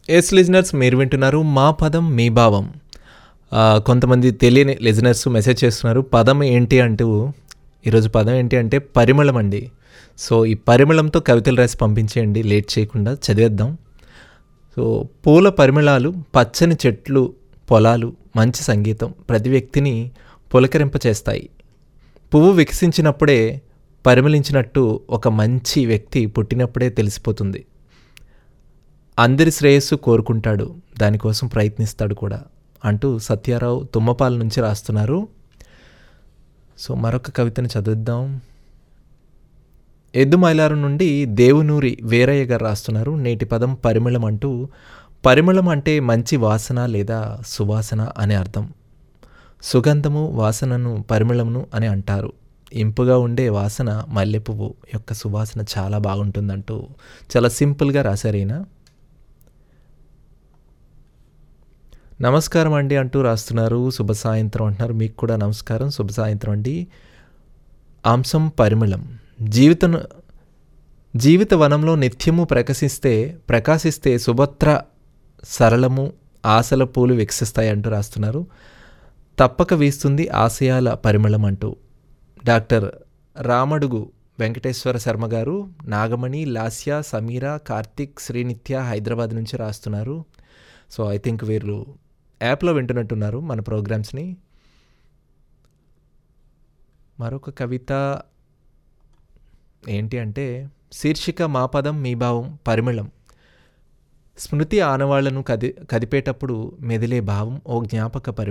yes listeners మీరు వింటున్నారు మా పదం మీ భావం ఆ, కొంతమంది తెలియని లిజనర్స్ మెసేజ్ చేస్తున్నారు పదం ఏంటి అంటూ ఈరోజు పదం ఏంటి అంటే పరిమళం అండి సో ఈ పరిమళంతో కవితలు రాసి పంపించేయండి లేట్ చేయకుండా చదివేద్దాం సో పూల పరిమళాలు పచ్చని చెట్లు పొలాలు మంచి సంగీతం ప్రతి వ్యక్తిని పులకరింప చేస్తాయి పువ్వు వికసించినప్పుడే పరిమళించినట్టు ఒక మంచి వ్యక్తి పుట్టినప్పుడే తెలిసిపోతుంది అందరి శ్రేయస్సు కోరుకుంటాడు దానికోసం ప్రయత్నిస్తాడు కూడా అంటూ సత్యారావు తుమ్మపాల నుంచి రాస్తున్నారు సో మరొక కవితను చదువుద్దాం ఎద్దు మైలారం నుండి దేవునూరి వీరయ్య గారు రాస్తున్నారు నేటి పదం పరిమళం అంటూ పరిమళం అంటే మంచి వాసన లేదా సువాసన అనే అర్థం సుగంధము వాసనను పరిమళమును అని అంటారు ఇంపుగా ఉండే వాసన మల్లెపువ్వు యొక్క సువాసన చాలా బాగుంటుందంటూ చాలా సింపుల్గా రాశారు ఈయన నమస్కారం అండి అంటూ రాస్తున్నారు శుభ సాయంత్రం అంటున్నారు మీకు కూడా నమస్కారం శుభ సాయంత్రం అండి అంశం పరిమళం జీవితం జీవిత వనంలో నిత్యము ప్రకాశిస్తే ప్రకాశిస్తే సుభద్ర సరళము ఆశల పూలు వికసిస్తాయి అంటూ రాస్తున్నారు తప్పక వీస్తుంది ఆశయాల పరిమళం అంటూ డాక్టర్ రామడుగు వెంకటేశ్వర శర్మ గారు నాగమణి లాస్య సమీర కార్తిక్ శ్రీనిత్య హైదరాబాద్ నుంచి రాస్తున్నారు సో ఐ థింక్ వీళ్ళు యాప్లో వింటున్నట్టున్నారు మన ప్రోగ్రామ్స్ని మరొక కవిత ఏంటి అంటే శీర్షిక మా పదం మీ భావం పరిమళం స్మృతి ఆనవాళ్లను కది కదిపేటప్పుడు మెదిలే భావం ఓ జ్ఞాపక పరి